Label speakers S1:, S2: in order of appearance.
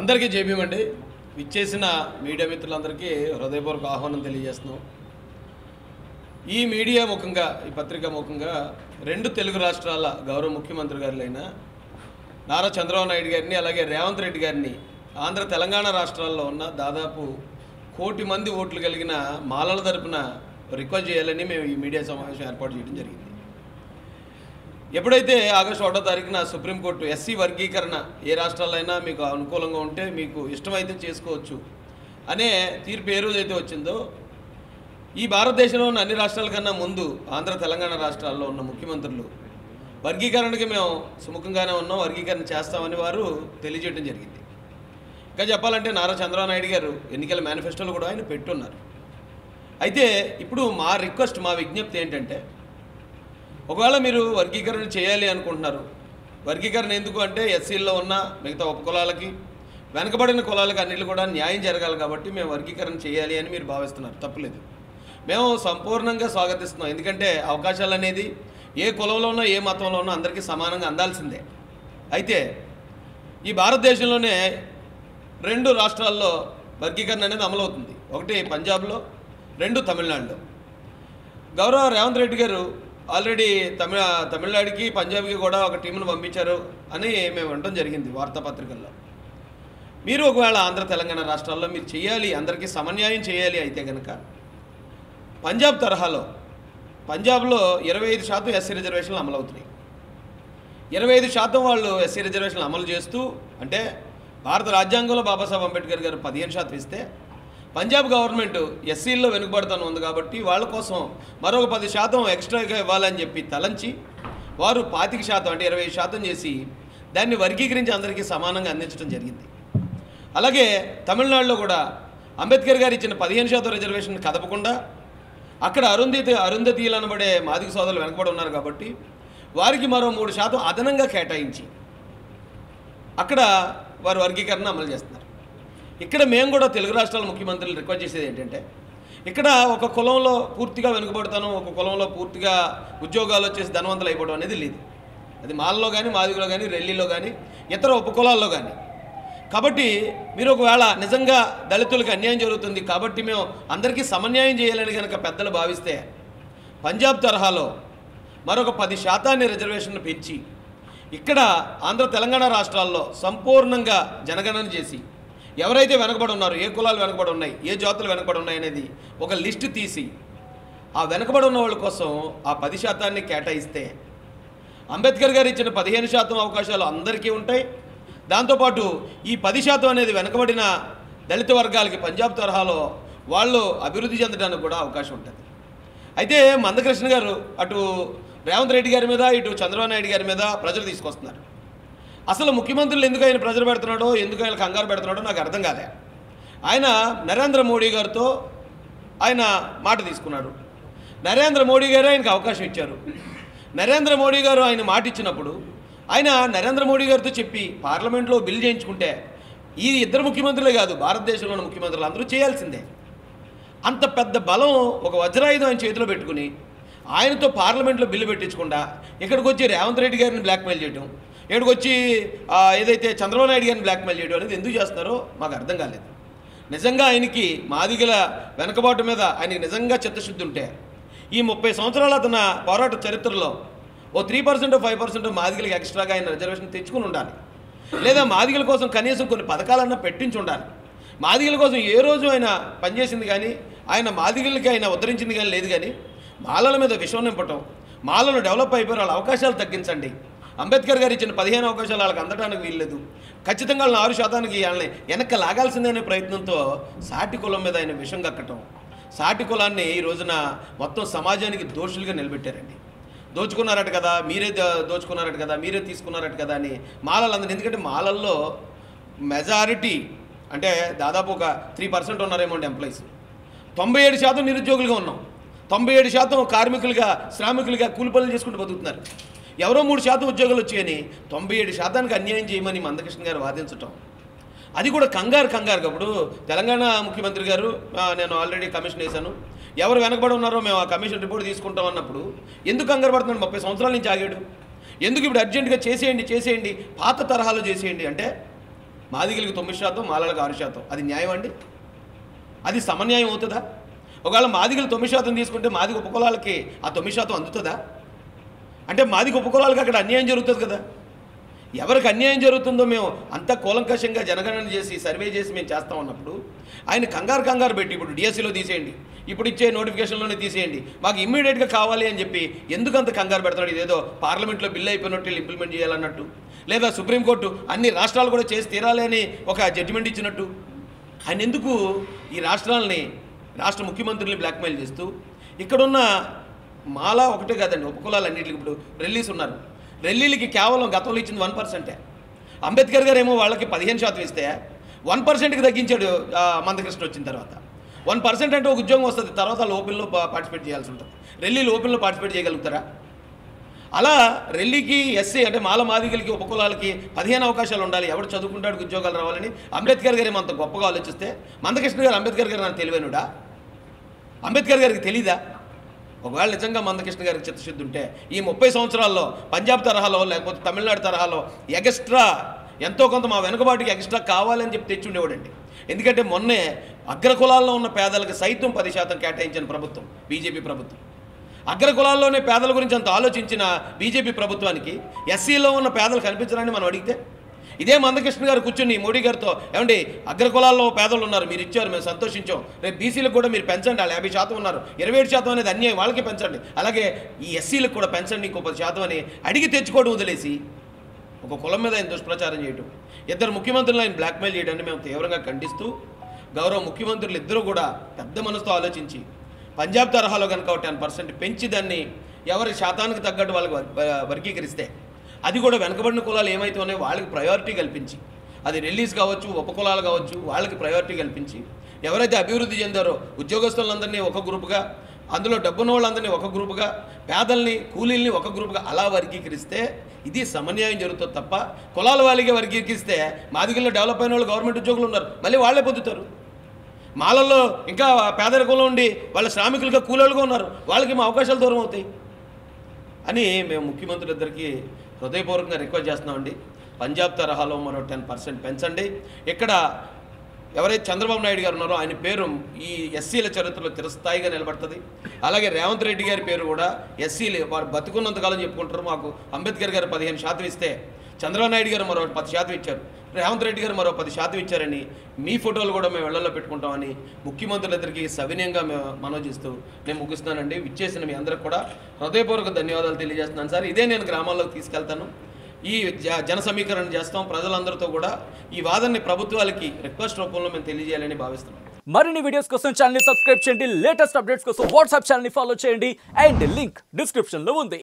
S1: అందరికీ జేబీమండి విచ్చేసిన మీడియా మిత్రులందరికీ హృదయపూర్వక ఆహ్వానం తెలియజేస్తున్నాం ఈ మీడియా ముఖంగా ఈ పత్రిక ముఖంగా రెండు తెలుగు రాష్ట్రాల గౌరవ ముఖ్యమంత్రి గారులైన నారా చంద్రబాబు నాయుడు గారిని అలాగే రేవంత్ రెడ్డి గారిని ఆంధ్ర తెలంగాణ రాష్ట్రాల్లో ఉన్న దాదాపు కోటి మంది ఓట్లు కలిగిన మాలల తరపున రిక్వెస్ట్ చేయాలని మేము ఈ మీడియా సమావేశం ఏర్పాటు చేయడం జరిగింది ఎప్పుడైతే ఆగస్టు ఒకటో తారీఖున సుప్రీంకోర్టు ఎస్సీ వర్గీకరణ ఏ రాష్ట్రాల్లో అయినా మీకు అనుకూలంగా ఉంటే మీకు ఇష్టమైతే చేసుకోవచ్చు అనే తీర్పు ఏ రోజైతే వచ్చిందో ఈ భారతదేశంలో ఉన్న అన్ని రాష్ట్రాల కన్నా ముందు ఆంధ్ర తెలంగాణ రాష్ట్రాల్లో ఉన్న ముఖ్యమంత్రులు వర్గీకరణకి మేము సుముఖంగానే ఉన్నాం వర్గీకరణ చేస్తామని వారు తెలియజేయడం జరిగింది ఇంకా చెప్పాలంటే నారా చంద్రబాబు నాయుడు గారు ఎన్నికల మేనిఫెస్టోలో కూడా ఆయన పెట్టున్నారు అయితే ఇప్పుడు మా రిక్వెస్ట్ మా విజ్ఞప్తి ఏంటంటే ఒకవేళ మీరు వర్గీకరణ చేయాలి అనుకుంటున్నారు వర్గీకరణ ఎందుకు అంటే ఎస్సీల్లో ఉన్న మిగతా ఉపకులాలకి వెనకబడిన కులాలకు అన్నిళ్ళు కూడా న్యాయం జరగాలి కాబట్టి మేము వర్గీకరణ చేయాలి అని మీరు భావిస్తున్నారు తప్పులేదు మేము సంపూర్ణంగా స్వాగతిస్తున్నాం ఎందుకంటే అవకాశాలు అనేది ఏ కులంలో ఉన్నా ఏ మతంలో ఉన్నా అందరికీ సమానంగా అందాల్సిందే అయితే ఈ భారతదేశంలోనే రెండు రాష్ట్రాల్లో వర్గీకరణ అనేది అమలవుతుంది ఒకటి పంజాబ్లో రెండు తమిళనాడులో గౌరవ రేవంత్ రెడ్డి గారు ఆల్రెడీ తమిళ తమిళనాడుకి పంజాబ్కి కూడా ఒక టీంను పంపించారు అని మేము వినడం జరిగింది వార్తాపత్రికల్లో మీరు ఒకవేళ ఆంధ్ర తెలంగాణ రాష్ట్రాల్లో మీరు చేయాలి అందరికీ సమన్యాయం చేయాలి అయితే కనుక పంజాబ్ తరహాలో పంజాబ్లో ఇరవై ఐదు శాతం ఎస్సీ రిజర్వేషన్లు అమలవుతున్నాయి ఇరవై ఐదు శాతం వాళ్ళు ఎస్సీ రిజర్వేషన్లు అమలు చేస్తూ అంటే భారత రాజ్యాంగంలో బాబాసాహెబ్ అంబేద్కర్ గారు పదిహేను శాతం ఇస్తే పంజాబ్ గవర్నమెంట్ ఎస్సీల్లో వెనుకబడతాను ఉంది కాబట్టి వాళ్ళ కోసం మరొక పది శాతం ఎక్స్ట్రాగా ఇవ్వాలని చెప్పి తలంచి వారు పాతిక శాతం అంటే ఇరవై శాతం చేసి దాన్ని వర్గీకరించి అందరికీ సమానంగా అందించడం జరిగింది అలాగే తమిళనాడులో కూడా అంబేద్కర్ గారు ఇచ్చిన పదిహేను శాతం రిజర్వేషన్ కదపకుండా అక్కడ అరుంధతి అరుంధతీలు అనబడే మాదిక సోదరులు వెనకబడి ఉన్నారు కాబట్టి వారికి మరో మూడు శాతం అదనంగా కేటాయించి అక్కడ వారు వర్గీకరణ అమలు చేస్తున్నారు ఇక్కడ మేము కూడా తెలుగు రాష్ట్రాల ముఖ్యమంత్రులు రిక్వెస్ట్ చేసేది ఏంటంటే ఇక్కడ ఒక కులంలో పూర్తిగా వెనుకబడతాను ఒక కులంలో పూర్తిగా ఉద్యోగాలు వచ్చేసి ధనవంతులు అయిపోవడం అనేది లేదు అది మాలలో కానీ మాదిగలో కానీ రెల్లీలో కానీ ఇతర ఉపకులాల్లో కానీ కాబట్టి మీరు ఒకవేళ నిజంగా దళితులకు అన్యాయం జరుగుతుంది కాబట్టి మేము అందరికీ సమన్యాయం చేయాలని కనుక పెద్దలు భావిస్తే పంజాబ్ తరహాలో మరొక పది శాతాన్ని రిజర్వేషన్ పెంచి ఇక్కడ ఆంధ్ర తెలంగాణ రాష్ట్రాల్లో సంపూర్ణంగా జనగణన చేసి ఎవరైతే వెనకబడి ఉన్నారో ఏ కులాలు వెనకబడి ఉన్నాయి ఏ జాతులు వెనకబడి ఉన్నాయి అనేది ఒక లిస్టు తీసి ఆ వెనకబడి ఉన్న వాళ్ళ కోసం ఆ పది శాతాన్ని కేటాయిస్తే అంబేద్కర్ గారు ఇచ్చిన పదిహేను శాతం అవకాశాలు అందరికీ ఉంటాయి దాంతోపాటు ఈ పది శాతం అనేది వెనకబడిన దళిత వర్గాలకి పంజాబ్ తరహాలో వాళ్ళు అభివృద్ధి చెందడానికి కూడా అవకాశం ఉంటుంది అయితే మందకృష్ణ గారు అటు రేవంత్ రెడ్డి గారి మీద ఇటు చంద్రబాబు నాయుడు గారి మీద ప్రజలు తీసుకొస్తున్నారు అసలు ముఖ్యమంత్రులు ఎందుకు ఆయన ప్రజలు పెడుతున్నాడో ఎందుకు ఆయన కంగారు పెడుతున్నాడో నాకు అర్థం కాలే ఆయన నరేంద్ర మోడీ గారితో ఆయన మాట తీసుకున్నాడు నరేంద్ర మోడీ గారు ఆయనకు అవకాశం ఇచ్చారు నరేంద్ర మోడీ గారు ఆయన మాట ఇచ్చినప్పుడు ఆయన నరేంద్ర మోడీ గారితో చెప్పి పార్లమెంట్లో బిల్ చేయించుకుంటే ఈ ఇద్దరు ముఖ్యమంత్రులే కాదు భారతదేశంలో ఉన్న ముఖ్యమంత్రులు అందరూ చేయాల్సిందే అంత పెద్ద బలం ఒక వజ్రాయుధం ఆయన చేతిలో పెట్టుకుని ఆయనతో పార్లమెంట్లో బిల్లు పెట్టించకుండా ఇక్కడికి వచ్చి రేవంత్ రెడ్డి గారిని బ్లాక్మెయిల్ చేయడం ఇక్కడికి వచ్చి ఆ, ఏదైతే చంద్రబాబు నాయుడు గారిని బ్లాక్మెయిల్ చేయడం అనేది ఎందుకు చేస్తున్నారో మాకు అర్థం కాలేదు నిజంగా ఆయనకి మాదిగల వెనకబాటు మీద ఆయనకి నిజంగా చిత్తశుద్ధి ఉంటే ఈ ముప్పై సంవత్సరాల అతన పోరాట చరిత్రలో ఓ త్రీ పర్సెంట్ ఫైవ్ పర్సెంట్ మాదిగలకి ఎక్స్ట్రాగా ఆయన రిజర్వేషన్ తెచ్చుకుని ఉండాలి లేదా మాదిగల కోసం కనీసం కొన్ని పథకాలన్నా పెట్టించి ఉండాలి మాదిగల కోసం ఏ రోజు ఆయన పనిచేసింది కానీ ఆయన మాదిగలకి ఆయన ఉద్ధరించింది కానీ లేదు కానీ మాలల మీద విషం నింపటం మాలలు డెవలప్ అయిపోయి వాళ్ళ అవకాశాలు తగ్గించండి అంబేద్కర్ గారు ఇచ్చిన పదిహేను అవకాశాలు వాళ్ళకి అందడానికి వీల్లేదు ఖచ్చితంగా వాళ్ళని ఆరు శాతానికి వాళ్ళని వెనక్కి లాగాల్సిందే అనే ప్రయత్నంతో సాటి కులం మీద ఆయన విషం కక్కటం సాటి కులాన్ని ఈ రోజున మొత్తం సమాజానికి దోషులుగా నిలబెట్టారండి దోచుకున్నారట కదా మీరే దో- దోచుకున్నారట కదా మీరే తీసుకున్నారట కదా అని మాలలందరూ ఎందుకంటే మాలల్లో మెజారిటీ అంటే దాదాపు ఒక త్రీ పర్సెంట్ ఉన్నారేమో అండి ఎంప్లాయీస్ తొంభై ఏడు శాతం నిరుద్యోగులుగా ఉన్నాం తొంభై ఏడు శాతం కార్మికులుగా శ్రామికులుగా కూలి పనులు చేసుకుంటూ బతుకుతున్నారు ఎవరో మూడు శాతం ఉద్యోగాలు వచ్చాయని తొంభై ఏడు శాతానికి అన్యాయం చేయమని మందకృష్ణ గారు వాదించటం అది కూడా కంగారు కంగారు అప్పుడు తెలంగాణ ముఖ్యమంత్రి గారు "ఆ, నేను ఆల్రెడీ కమిషన్ వేశాను ఎవరు వెనకబడి ఉన్నారో మేము ఆ కమిషన్ రిపోర్ట్ తీసుకుంటాం అన్నప్పుడు ఎందుకు కంగారు పడుతున్నాడు ముప్పై సంవత్సరాల నుంచి ఆగాడు ఎందుకు ఇప్పుడు అర్జెంటుగా చేసేయండి చేసేయండి పాత తరహాలో చేసేయండి అంటే మాదిగలకి తొమ్మిది శాతం మాలలకు ఆరు శాతం అది న్యాయం అండి అది సమన్యాయం అవుతుందా ఒకవేళ మాదిగలు తొమ్మిది శాతం తీసుకుంటే మాదిగ ఉపకులాలకి ఆ తొమ్మిది శాతం అందుతుందా అంటే మాదిగ ఉపకులాలకి అక్కడ అన్యాయం జరుగుతుంది కదా ఎవరికి అన్యాయం జరుగుతుందో మేము అంత కూలంకషంగా జనగణన చేసి సర్వే చేసి మేము చేస్తాం ఉన్నప్పుడు ఆయన కంగారు కంగారు పెట్టి ఇప్పుడు డిఎస్సిలో తీసేయండి ఇప్పుడు ఇచ్చే నోటిఫికేషన్లోనే తీసేయండి మాకు ఇమ్మీడియట్గా కావాలి అని చెప్పి ఎందుకు అంత కంగారు పెడతాడు ఇదేదో పార్లమెంట్లో బిల్ అయిపోయినట్టు వీళ్ళు ఇంప్లిమెంట్ చేయాలన్నట్టు లేదా సుప్రీంకోర్టు అన్ని రాష్ట్రాలు కూడా చేసి తీరాలి అని ఒక జడ్జిమెంట్ ఇచ్చినట్టు ఆయన ఎందుకు ఈ రాష్ట్రాలని రాష్ట్ర ముఖ్యమంత్రుల్ని బ్లాక్మెయిల్ చేస్తూ ఇక్కడున్న మాలా ఒకటే కాదండి ఉపకులాలు అన్నింటికి ఇప్పుడు రెల్లీస్ ఉన్నారు రెల్లీలకి కేవలం గతంలో ఇచ్చింది వన్ పర్సెంటే అంబేద్కర్ గారు ఏమో వాళ్ళకి పదిహేను శాతం ఇస్తే వన్ పర్సెంట్కి తగ్గించాడు ఆ, మందకృష్ణ వచ్చిన తర్వాత వన్ పర్సెంట్ అంటే ఒక ఉద్యోగం వస్తుంది తర్వాత వాళ్ళు ఓపెన్లో పార్టిసిపేట్ చేయాల్సి ఉంటుంది రెల్లీలు ఓపెన్లో పార్టిసిపేట్ చేయగలుగుతారా అలా రెల్లికి ఎస్సీ అంటే మాల మాదిగలకి ఉపకులాలకి పదిహేను అవకాశాలు ఉండాలి ఎవడు చదువుకుంటాడు ఉద్యోగాలు రావాలని అంబేద్కర్ గారు ఏమో అంత గొప్పగా ఆలోచిస్తే మందకృష్ణ గారు అంబేద్కర్ గారు నాకు తెలివైనడా అంబేద్కర్ గారికి తెలీదా ఒకవేళ నిజంగా మందకృష్ణ గారికి చిత్తశుద్ధి ఉంటే ఈ ముప్పై సంవత్సరాల్లో పంజాబ్ తరహాలో లేకపోతే తమిళనాడు తరహాలో ఎగస్ట్రా ఎంతో కొంత మా వెనుకబాటుకి ఎక్స్ట్రా కావాలని చెప్పి తెచ్చి ఉండేవాడండి ఎందుకంటే మొన్నే అగ్రకులాల్లో ఉన్న పేదలకు సైతం పది శాతం కేటాయించిన ప్రభుత్వం బీజేపీ ప్రభుత్వం అగ్రకులాల్లోనే పేదల గురించి అంత ఆలోచించిన బీజేపీ ప్రభుత్వానికి ఎస్సీలో ఉన్న పేదలు కనిపించరని మనం అడిగితే ఇదే మందకృష్ణ గారు కూర్చుని మోడీ గారితో ఏమండి అగ్రకులాల్లో పేదలు ఉన్నారు మీరు ఇచ్చారు మేము సంతోషించాం రేపు బీసీలకు కూడా మీరు పెంచండి వాళ్ళు యాభై శాతం ఉన్నారు ఇరవై ఏడు శాతం అనేది అన్యాయం వాళ్ళకి పెంచండి అలాగే ఈ ఎస్సీలకు కూడా పెంచండి ఇంకో పది శాతం అని అడిగి తెచ్చుకోవడం వదిలేసి ఒక కులం మీద ఆయన దుష్ప్రచారం చేయటం ఇద్దరు ముఖ్యమంత్రులు ఆయన బ్లాక్మెయిల్ చేయడాన్ని మేము తీవ్రంగా ఖండిస్తూ గౌరవ ముఖ్యమంత్రులు ఇద్దరూ కూడా పెద్ద మనసుతో ఆలోచించి పంజాబ్ తరహాలో కనుక ఒక టెన్ పర్సెంట్ పెంచి దాన్ని ఎవరి శాతానికి తగ్గట్టు వాళ్ళకి వర్- వర్గీకరిస్తే అది కూడా వెనకబడిన కులాలు ఏమైతే ఉన్నాయో వాళ్ళకి ప్రయారిటీ కల్పించి అది రిలీజ్ కావచ్చు ఉపకులాలు కావచ్చు వాళ్ళకి ప్రయారిటీ కల్పించి ఎవరైతే అభివృద్ధి చెందారో ఉద్యోగస్తులందరినీ ఒక గ్రూపుగా అందులో డబ్బున్న వాళ్ళందరినీ ఒక గ్రూపుగా పేదల్ని కూలీల్ని ఒక గ్రూపుగా అలా వర్గీకరిస్తే ఇది సమన్యాయం జరుగుతుంది తప్ప కులాల వారిగా వర్గీకరిస్తే మాదిగల్లో డెవలప్ అయిన వాళ్ళు గవర్నమెంట్ ఉద్యోగులు ఉన్నారు మళ్ళీ వాళ్ళే పొందుతారు మాలల్లో ఇంకా పేదరికంలో ఉండి వాళ్ళ శ్రామికులుగా కూలీలుగా ఉన్నారు వాళ్ళకి మా అవకాశాలు దూరం అవుతాయి అని మేము ముఖ్యమంత్రులిద్దరికీ హృదయపూర్వకంగా రిక్వెస్ట్ చేస్తున్నామండి పంజాబ్ తరహాలో మరో టెన్ పర్సెంట్ పెంచండి ఇక్కడ ఎవరైతే చంద్రబాబు నాయుడు గారు ఉన్నారో ఆయన పేరు ఈ ఎస్సీల చరిత్రలో చిరస్థాయిగా నిలబడుతుంది అలాగే రేవంత్ రెడ్డి గారి పేరు కూడా ఎస్సీలు వారు బతుకున్నంతకాలం చెప్పుకుంటారు మాకు అంబేద్కర్ గారు పదిహేను శాతం ఇస్తే చంద్రబాబు నాయుడు గారు మరో పది శాతం ఇచ్చారు రేవంత్ రెడ్డి గారు మరో పది శాతం ఇచ్చారని మీ ఫోటోలు కూడా మేము ఇళ్లలో పెట్టుకుంటామని ముఖ్యమంత్రులిద్దరికీ సవినయంగా మేము మనవి చేస్తూ నేను ముగిస్తున్నానండి విచ్చేసిన మీ అందరికి కూడా హృదయపూర్వక ధన్యవాదాలు తెలియజేస్తున్నాను సార్ ఇదే నేను గ్రామాల్లోకి తీసుకెళ్తాను ఈ జ జన సమీకరణ చేస్తాం ప్రజలందరితో కూడా ఈ వాదనని ప్రభుత్వాలకి రిక్వెస్ట్ రూపంలో మేము తెలియజేయాలని భావిస్తున్నాం
S2: మరిన్ని వీడియోస్ కోసం ఛానల్ ని సబ్స్క్రైబ్ చేయండి లేటెస్ట్ అప్డేట్స్ కోసం వాట్సాప్ ఛానల్ ని ఫాలో చేయండి అండ్ లింక్ డిస్క్రిప్షన్ లో ఉంది